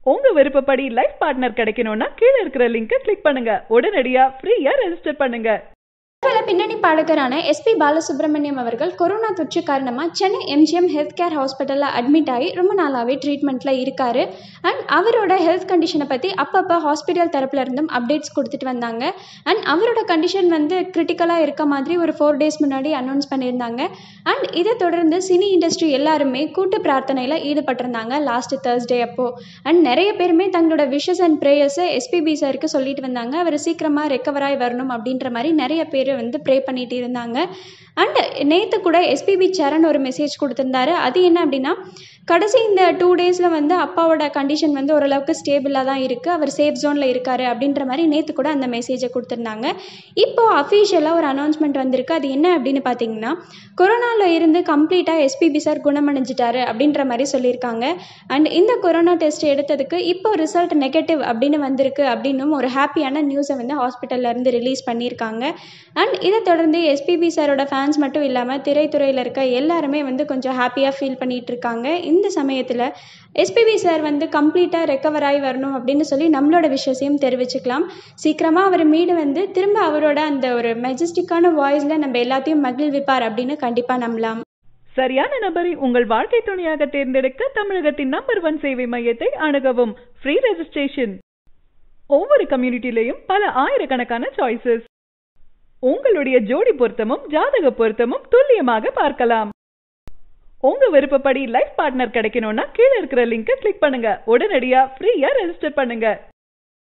உங்க விருப்பப்படி life partner கிடைக்கணும்னா கீழே இருக்கிற லிங்கை கிளிக் பண்ணுங்க உடனடியா ஃப்ரீயா ரெஜிஸ்டர் பண்ணுங்க பிரபல பின்னணி பாடகரான எஸ்பி பாலசுப்ரமணியம் அவர்கள் கொரோனா தொற்று காரணமாக சென்னை எம்ஜிஎம் ஹெல்த் கேர் ஹாஸ்பிட்டலில் அட்மிட் ஆகி ரொம்ப நாளாகவே ட்ரீட்மெண்ட்டில் இருக்கார் அண்ட் அவரோட ஹெல்த் கண்டிஷனை பற்றி அப்பப்போ ஹாஸ்பிட்டல் தரப்புல இருந்தும் அப்டேட்ஸ் கொடுத்துட்டு வந்தாங்க அண்ட் அவரோட கண்டிஷன் வந்து கிரிட்டிக்கலாக இருக்க மாதிரி ஒரு ஃபோர் டேஸ் முன்னாடி அனௌன்ஸ் பண்ணியிருந்தாங்க அண்ட் இதை தொடர்ந்து சினி இண்டஸ்ட்ரி எல்லாருமே கூட்டு பிரார்த்தனையில் ஈடுபட்டிருந்தாங்க லாஸ்ட் தேர்ஸ்டே அப்போது அண்ட் நிறைய பேருமே தங்களோட விஷஸ் அண்ட் ப்ரேயர்ஸை எஸ்பிபி சாருக்கு சொல்லிட்டு வந்தாங்க அவர் சீக்கிரமாக ரெக்கவர் ஆகி வரணும் அப்படின்ற மாதிரி நிறைய பேர் வந்து ப்ரே பண்ணிட்டு இருந்தாங்க அண்ட் நேற்று கூட எஸ்பிபி சரண் ஒரு மெசேஜ் கொடுத்துருந்தாரு அது என்ன அப்படின்னா கடைசி இந்த டூ டேஸில் வந்து அப்பாவோட கண்டிஷன் வந்து ஓரளவுக்கு ஸ்டேபிளாக தான் இருக்குது அவர் சேஃப் ஜோனில் இருக்காரு அப்படின்ற மாதிரி நேற்று கூட அந்த மெசேஜை கொடுத்துருந்தாங்க இப்போது அஃபீஷியலாக ஒரு அனௌன்ஸ்மெண்ட் வந்திருக்கு அது என்ன அப்படின்னு பார்த்தீங்கன்னா கொரோனாவில் இருந்து கம்ப்ளீட்டாக எஸ்பிபி சார் குணமடைஞ்சிட்டாரு அப்படின்ற மாதிரி சொல்லியிருக்காங்க அண்ட் இந்த கொரோனா டெஸ்ட் எடுத்ததுக்கு இப்போ ரிசல்ட் நெகட்டிவ் அப்படின்னு வந்திருக்கு அப்படின்னும் ஒரு ஹாப்பியான நியூஸை வந்து ஹாஸ்பிட்டல்ல இருந்து ரிலீஸ் பண்ணியிருக்காங்க அண்ட் இதை தொடர்ந்து எஸ்பிபி சாரோட ஃபேன்ஸ் மட்டும் இல்லாமல் திரைத்துறையில் இருக்க எல்லாருமே வந்து கொஞ்சம் ஹாப்பியாக ஃபீல் பண்ணிட்டு இருக்காங்க இந்த சமயத்தில் எஸ்பிபி சார் வந்து கம்ப்ளீட்டாக ரெக்கவர் ஆகி வரணும் அப்படின்னு சொல்லி நம்மளோட விஷயத்தையும் தெரிவிச்சுக்கலாம் சீக்கிரமாக அவர் மீடு வந்து திரும்ப அவரோட அந்த ஒரு மெஜஸ்டிக்கான வாய்ஸில் நம்ம எல்லாத்தையும் மகிழ்விப்பார் அப்படின்னு கண்டிப்பாக நம்பலாம் சரியான நபரை உங்கள் வாழ்க்கை துணையாக தேர்ந்தெடுக்க தமிழகத்தின் நம்பர் ஒன் சேவை மையத்தை அணுகவும் ஃப்ரீ ரெஜிஸ்ட்ரேஷன் ஒவ்வொரு கம்யூனிட்டிலையும் பல ஆயிரக்கணக்கான சாய்ஸஸ் உங்களுடைய ஜோடி பொருத்தமும் ஜாதக பொருத்தமும் துல்லியமாக பார்க்கலாம் உங்க விருப்பப்படி லைஃப் பார்ட்னர் கிடைக்கணும்னா கீழே இருக்கிற லிங்கை கிளிக் பண்ணுங்க உடனடியா ஃப்ரீயா ரெஜிஸ்டர் பண்ணுங்க